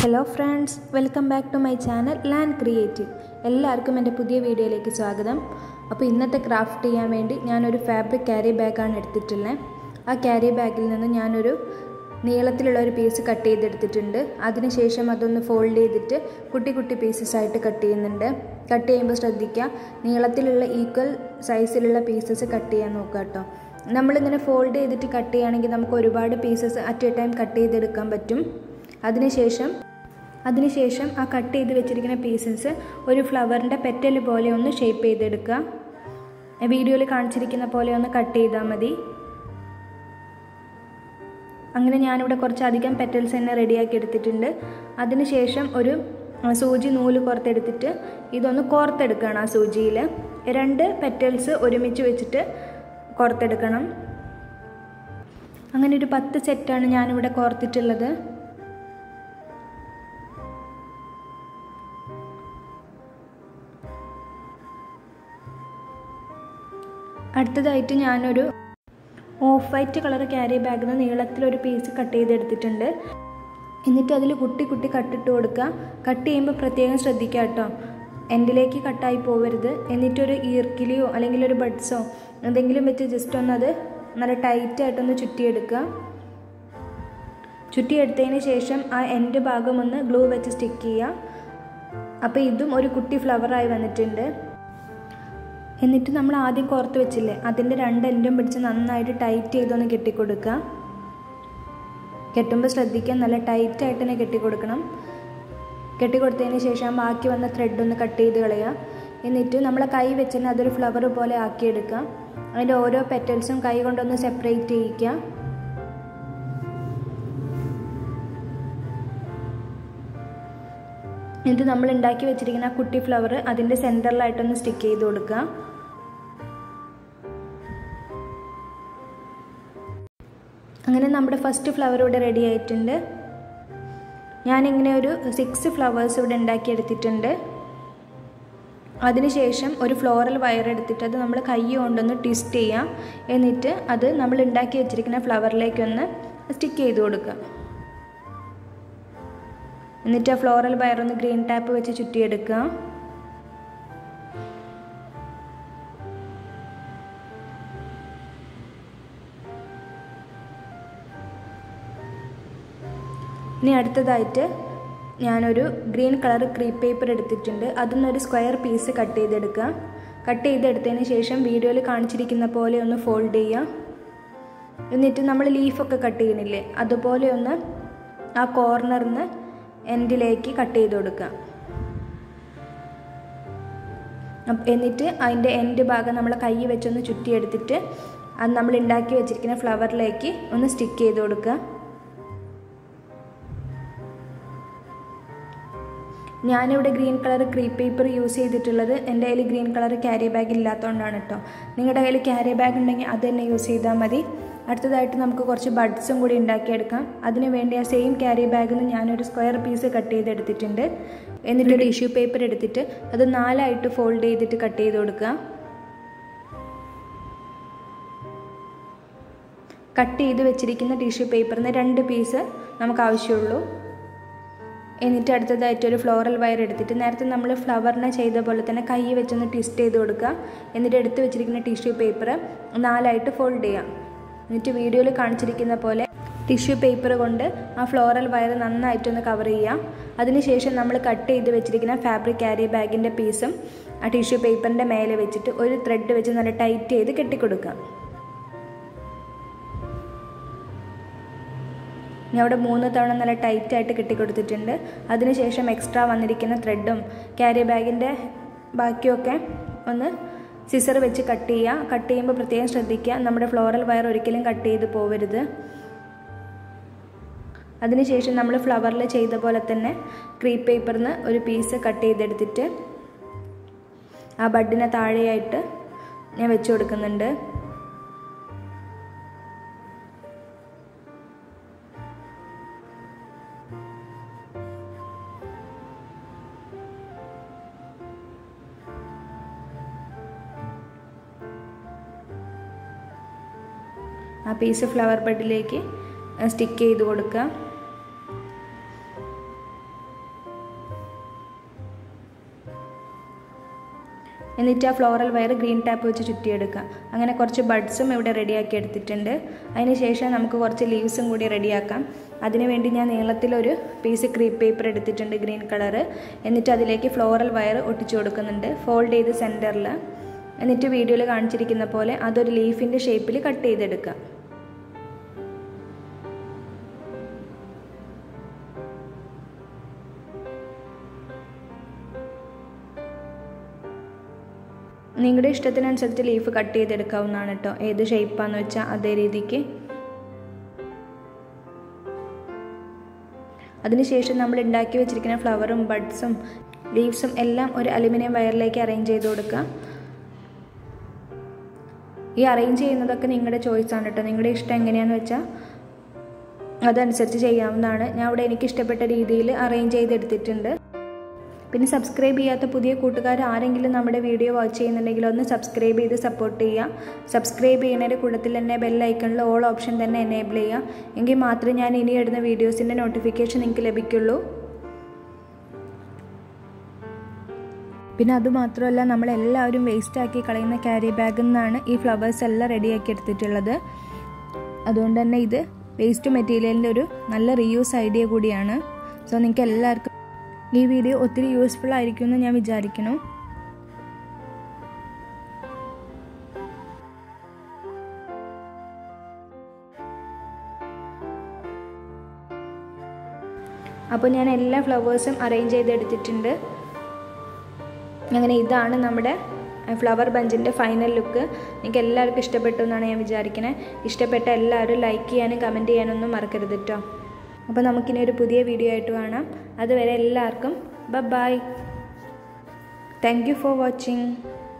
hello friends welcome back to my channel land creative എല്ലാവർക്കും എൻ്റെ പുതിയ വീഡിയോയിലേക്ക് സ്വാഗതം അപ്പോൾ ഇന്നത്തെ ക്രാഫ്റ്റ് ചെയ്യാൻ വേണ്ടി ഞാനൊരു ഫാബ്രിക് ക്യാരി ബാഗാണ് എടുത്തിട്ടുള്ളത് ആ ക്യാരി ബാഗിൽ നിന്ന് ഞാനൊരു നീളത്തിലുള്ള ഒരു പീസ് കട്ട് ചെയ്തെടുത്തിട്ടുണ്ട് അതിനുശേഷം അതൊന്ന് ഫോൾഡ് ചെയ്തിട്ട് കുട്ടി കുട്ടി പീസസ് ആയിട്ട് കട്ട് ചെയ്യുന്നുണ്ട് കട്ട് ചെയ്യുമ്പോൾ ശ്രദ്ധിക്കുക നീളത്തിലുള്ള ഈക്വൽ സൈസിലുള്ള പീസസ് കട്ട് ചെയ്യാൻ നോക്കുക കേട്ടോ നമ്മളിങ്ങനെ ഫോൾഡ് ചെയ്തിട്ട് കട്ട് ചെയ്യുകയാണെങ്കിൽ നമുക്ക് ഒരുപാട് pieces at a time cut ചെയ്തെടുക്കാൻ പറ്റും അതിനുശേഷം അതിനുശേഷം ആ കട്ട് ചെയ്ത് വെച്ചിരിക്കുന്ന പീസസ് ഒരു ഫ്ലവറിൻ്റെ പെറ്റൽ പോലെ ഒന്ന് ഷേപ്പ് ചെയ്തെടുക്കുക വീഡിയോയിൽ കാണിച്ചിരിക്കുന്ന പോലെ ഒന്ന് കട്ട് ചെയ്താൽ മതി അങ്ങനെ ഞാനിവിടെ കുറച്ചധികം പെറ്റൽസ് തന്നെ റെഡിയാക്കി എടുത്തിട്ടുണ്ട് അതിനുശേഷം ഒരു സൂചി നൂല് കോർത്തെടുത്തിട്ട് ഇതൊന്ന് കോർത്തെടുക്കണം ആ സൂചിയിൽ രണ്ട് പെറ്റൽസ് ഒരുമിച്ച് വെച്ചിട്ട് കോർത്തെടുക്കണം അങ്ങനെ ഒരു പത്ത് സെറ്റാണ് ഞാനിവിടെ കോർത്തിട്ടുള്ളത് അടുത്തതായിട്ട് ഞാനൊരു ഓഫ് വൈറ്റ് കളർ ക്യാരി ബാഗിൽ നിന്ന് നീളത്തിലൊരു പീസ് കട്ട് ചെയ്തെടുത്തിട്ടുണ്ട് എന്നിട്ട് അതിൽ കുട്ടി കുട്ടി കട്ടിട്ട് കൊടുക്കുക കട്ട് ചെയ്യുമ്പോൾ പ്രത്യേകം ശ്രദ്ധിക്കുക കേട്ടോ എൻഡിലേക്ക് കട്ടായി പോവരുത് എന്നിട്ടൊരു ഈർക്കിലിയോ അല്ലെങ്കിൽ ഒരു ബഡ്സോ എന്തെങ്കിലും വെച്ച് ജസ്റ്റ് ഒന്ന് അത് നല്ല ടൈറ്റായിട്ടൊന്ന് ചുറ്റിയെടുക്കുക ചുറ്റിയെടുത്തതിന് ശേഷം ആ എൻഡ് ഭാഗം ഒന്ന് ഗ്ലൂ വെച്ച് സ്റ്റിക്ക് ചെയ്യുക അപ്പോൾ ഇതും ഒരു കുട്ടി ഫ്ലവറായി വന്നിട്ടുണ്ട് എന്നിട്ട് നമ്മൾ ആദ്യം കോർത്ത് വെച്ചില്ലേ അതിൻ്റെ രണ്ട് എൻഡും പിടിച്ച് നന്നായിട്ട് ടൈറ്റ് ചെയ്തൊന്ന് കെട്ടിക്കൊടുക്കുക കെട്ടുമ്പോൾ ശ്രദ്ധിക്കാൻ നല്ല ടൈറ്റായിട്ട് തന്നെ കെട്ടിക്കൊടുക്കണം കെട്ടിക്കൊടുത്തതിന് ശേഷം ബാക്കി വന്ന ത്രെഡ് ഒന്ന് കട്ട് ചെയ്ത് കളയുക എന്നിട്ട് നമ്മളെ കൈ വെച്ചിട്ട് അതൊരു ഫ്ലവർ പോലെ ആക്കിയെടുക്കുക അതിൻ്റെ ഓരോ പെറ്റൽസും കൈ കൊണ്ടൊന്ന് സെപ്പറേറ്റ് ചെയ്യിക്കുക എന്നിട്ട് നമ്മൾ ഉണ്ടാക്കി വെച്ചിരിക്കുന്ന ആ കുട്ടി ഫ്ലവർ അതിൻ്റെ സെൻറ്ററിലായിട്ടൊന്ന് സ്റ്റിക്ക് ചെയ്ത് കൊടുക്കുക അങ്ങനെ നമ്മുടെ ഫസ്റ്റ് ഫ്ലവർ ഇവിടെ റെഡി ആയിട്ടുണ്ട് ഞാനിങ്ങനെ ഒരു സിക്സ് ഫ്ലവേഴ്സ് ഇവിടെ ഉണ്ടാക്കിയെടുത്തിട്ടുണ്ട് അതിനുശേഷം ഒരു ഫ്ലോറൽ വയർ എടുത്തിട്ട് അത് നമ്മൾ കൈ കൊണ്ടൊന്ന് ട്വിസ്റ്റ് ചെയ്യാം എന്നിട്ട് അത് നമ്മൾ ഉണ്ടാക്കി വെച്ചിരിക്കുന്ന ഫ്ലവറിലേക്കൊന്ന് സ്റ്റിക്ക് ചെയ്ത് കൊടുക്കുക എന്നിട്ട് ആ ഫ്ലോറൽ വയർ ഒന്ന് ഗ്രീൻ ടാപ്പ് വെച്ച് ചുറ്റിയെടുക്കുക ഇനി അടുത്തതായിട്ട് ഞാനൊരു ഗ്രീൻ കളർ ക്രീപ്പ് പേപ്പർ എടുത്തിട്ടുണ്ട് അതിന്നൊരു സ്ക്വയർ പീസ് കട്ട് ചെയ്തെടുക്കുക കട്ട് ചെയ്തെടുത്തതിന് ശേഷം വീഡിയോയിൽ കാണിച്ചിരിക്കുന്ന പോലെ ഒന്ന് ഫോൾഡ് ചെയ്യുക എന്നിട്ട് നമ്മൾ ലീഫൊക്കെ കട്ട് ചെയ്യണില്ലേ അതുപോലെ ഒന്ന് ആ കോർണറിൽ നിന്ന് എൻഡിലേക്ക് കട്ട് ചെയ്ത് കൊടുക്കുക എന്നിട്ട് അതിൻ്റെ എൻഡ് ഭാഗം നമ്മൾ കൈ വെച്ചൊന്ന് ചുറ്റിയെടുത്തിട്ട് അത് നമ്മൾ ഉണ്ടാക്കി വെച്ചിരിക്കുന്ന ഫ്ലവറിലേക്ക് ഒന്ന് സ്റ്റിക്ക് ചെയ്ത് കൊടുക്കുക ഞാനിവിടെ green colour crepe paper use ചെയ്തിട്ടുള്ളത് എൻ്റെ കയ്യിൽ ഗ്രീൻ കളർ ക്യാരി ബാഗ് ഇല്ലാത്തതുകൊണ്ടാണ് കേട്ടോ നിങ്ങളുടെ കയ്യിൽ ക്യാരി ബാഗ് ഉണ്ടെങ്കിൽ അത് തന്നെ യൂസ് ചെയ്താൽ മതി അടുത്തതായിട്ട് നമുക്ക് കുറച്ച് ബഡ്സും കൂടി ഉണ്ടാക്കിയെടുക്കാം അതിന് വേണ്ടി ആ സെയിം ക്യാരി ബാഗിൽ നിന്ന് ഞാനൊരു സ്ക്വയർ പീസ് കട്ട് ചെയ്തെടുത്തിട്ടുണ്ട് എന്നിട്ട് ടിഷ്യൂ പേപ്പർ എടുത്തിട്ട് അത് നാലായിട്ട് ഫോൾഡ് ചെയ്തിട്ട് കട്ട് ചെയ്ത് കൊടുക്കുക കട്ട് ചെയ്ത് വെച്ചിരിക്കുന്ന ടിഷ്യൂ പേപ്പറിന് രണ്ട് പീസ് നമുക്ക് ആവശ്യമുള്ളൂ എന്നിട്ട് അടുത്തതായിട്ട് ഒരു ഫ്ലോറൽ വയർ എടുത്തിട്ട് നേരത്തെ നമ്മൾ ഫ്ലവറിനെ ചെയ്ത പോലെ തന്നെ കൈ വെച്ചൊന്ന് ട്വിസ്റ്റ് ചെയ്ത് കൊടുക്കുക എന്നിട്ട് എടുത്ത് വെച്ചിരിക്കുന്ന ടിഷ്യൂ പേപ്പർ നാലായിട്ട് ഫോൾഡ് ചെയ്യാം എന്നിട്ട് വീഡിയോയിൽ കാണിച്ചിരിക്കുന്ന പോലെ ടിഷ്യൂ പേപ്പർ കൊണ്ട് ആ ഫ്ലോറൽ വയർ നന്നായിട്ടൊന്ന് കവർ ചെയ്യാം അതിനുശേഷം നമ്മൾ കട്ട് ചെയ്ത് വെച്ചിരിക്കുന്ന ഫാബ്രിക് ക്യാരി ബാഗിൻ്റെ പീസും ആ ടിഷ്യൂ പേപ്പറിൻ്റെ മേലെ വെച്ചിട്ട് ഒരു ത്രെഡ് വെച്ച് നല്ല ടൈറ്റ് ചെയ്ത് കെട്ടിക്കൊടുക്കാം ഞാൻ അവിടെ മൂന്ന് തവണ നല്ല ടൈറ്റായിട്ട് കെട്ടിക്കൊടുത്തിട്ടുണ്ട് അതിനുശേഷം എക്സ്ട്രാ വന്നിരിക്കുന്ന ത്രെഡും ക്യാരി ബാഗിൻ്റെ ബാക്കിയൊക്കെ ഒന്ന് സിസർ വെച്ച് കട്ട് ചെയ്യുക കട്ട് ചെയ്യുമ്പോൾ പ്രത്യേകം ശ്രദ്ധിക്കുക നമ്മുടെ ഫ്ലോറൽ വയർ ഒരിക്കലും കട്ട് ചെയ്ത് പോവരുത് അതിനുശേഷം നമ്മൾ ഫ്ലവറിൽ ചെയ്ത പോലെ തന്നെ ക്രീപ്പ് പേപ്പറിൽ നിന്ന് ഒരു പീസ് കട്ട് ചെയ്തെടുത്തിട്ട് ആ ബഡിനെ താഴെയായിട്ട് ഞാൻ വെച്ച് കൊടുക്കുന്നുണ്ട് ആ പീസ് ഫ്ലവർ ബഡിലേക്ക് സ്റ്റിക്ക് ചെയ്ത് കൊടുക്കുക എന്നിട്ട് ആ ഫ്ലോറൽ വയർ ഗ്രീൻ ടാപ്പ് വെച്ച് ചുറ്റിയെടുക്കുക അങ്ങനെ കുറച്ച് ബഡ്സും ഇവിടെ റെഡിയാക്കി എടുത്തിട്ടുണ്ട് അതിന് ശേഷം നമുക്ക് കുറച്ച് ലീവ്സും കൂടി റെഡിയാക്കാം അതിനുവേണ്ടി ഞാൻ നീളത്തിലൊരു പീസ് ക്രീപ്പ് പേപ്പർ എടുത്തിട്ടുണ്ട് ഗ്രീൻ കളറ് എന്നിട്ട് അതിലേക്ക് ഫ്ലോറൽ വയർ ഒട്ടിച്ചു കൊടുക്കുന്നുണ്ട് ഫോൾഡ് ചെയ്ത് സെൻറ്ററിൽ എന്നിട്ട് വീഡിയോയിൽ കാണിച്ചിരിക്കുന്ന പോലെ അതൊരു ലീഫിൻ്റെ ഷേപ്പിൽ കട്ട് ചെയ്തെടുക്കുക നിങ്ങളുടെ ഇഷ്ടത്തിനനുസരിച്ച് ലീഫ് കട്ട് ചെയ്തെടുക്കാവുന്നതാണ് കേട്ടോ ഏത് ഷേപ്പാന്ന് വെച്ചാൽ അതേ രീതിക്ക് അതിനുശേഷം നമ്മൾ ഉണ്ടാക്കി വെച്ചിരിക്കുന്ന ഫ്ലവറും ബഡ്സും ലീവ്സും എല്ലാം ഒരു അലുമിനിയം വയറിലേക്ക് അറേഞ്ച് ചെയ്ത് കൊടുക്കുക ഈ അറേഞ്ച് ചെയ്യുന്നതൊക്കെ നിങ്ങളുടെ ചോയ്സ് ആണ് കേട്ടോ നിങ്ങളുടെ ഇഷ്ടം എങ്ങനെയാണെന്ന് വെച്ചാൽ അതനുസരിച്ച് ചെയ്യാവുന്നതാണ് ഞാൻ ഇവിടെ എനിക്ക് ഇഷ്ടപ്പെട്ട രീതിയിൽ അറേഞ്ച് ചെയ്തെടുത്തിട്ടുണ്ട് പിന്നെ സബ്സ്ക്രൈബ് ചെയ്യാത്ത പുതിയ കൂട്ടുകാർ ആരെങ്കിലും നമ്മുടെ വീഡിയോ വാച്ച് ചെയ്യുന്നുണ്ടെങ്കിൽ ഒന്ന് സബ്സ്ക്രൈബ് ചെയ്ത് സപ്പോർട്ട് ചെയ്യുക സബ്സ്ക്രൈബ് ചെയ്യുന്നതിൻ്റെ കൂട്ടത്തിൽ തന്നെ ബെല്ലൈക്കണിൽ ഓൾ ഓപ്ഷൻ തന്നെ എനേബിൾ ചെയ്യുക എങ്കിൽ മാത്രമേ ഞാൻ ഇനി ഇടുന്ന വീഡിയോസിൻ്റെ നോട്ടിഫിക്കേഷൻ നിങ്ങൾക്ക് ലഭിക്കുള്ളൂ പിന്നെ അതുമാത്രമല്ല നമ്മളെല്ലാവരും വേസ്റ്റ് ആക്കി കളയുന്ന ക്യാരി ബാഗിൽ നിന്നാണ് ഈ ഫ്ലവേഴ്സ് എല്ലാം റെഡിയാക്കി എടുത്തിട്ടുള്ളത് അതുകൊണ്ട് തന്നെ ഇത് വേസ്റ്റ് മെറ്റീരിയലിൻ്റെ ഒരു നല്ല റീയൂസ് ഐഡിയ കൂടിയാണ് സോ നിങ്ങൾക്ക് എല്ലാവർക്കും ഈ വീഡിയോ ഒത്തിരി യൂസ്ഫുൾ ആയിരിക്കുമെന്ന് ഞാൻ വിചാരിക്കുന്നു അപ്പോൾ ഞാൻ എല്ലാ ഫ്ലവേഴ്സും അറേഞ്ച് ചെയ്തെടുത്തിട്ടുണ്ട് അങ്ങനെ ഇതാണ് നമ്മുടെ ഫ്ലവർ ബഞ്ചിൻ്റെ ഫൈനൽ ലുക്ക് നിങ്ങൾക്ക് എല്ലാവർക്കും ഇഷ്ടപ്പെട്ടു എന്നാണ് ഞാൻ വിചാരിക്കുന്നത് ഇഷ്ടപ്പെട്ട എല്ലാവരും ലൈക്ക് ചെയ്യാനും കമൻറ്റ് ചെയ്യാനൊന്നും മറക്കരുത് കേട്ടോ അപ്പോൾ നമുക്കിനി ഒരു പുതിയ വീഡിയോ ആയിട്ട് കാണാം അതുവരെ എല്ലാവർക്കും ബ bye thank you for watching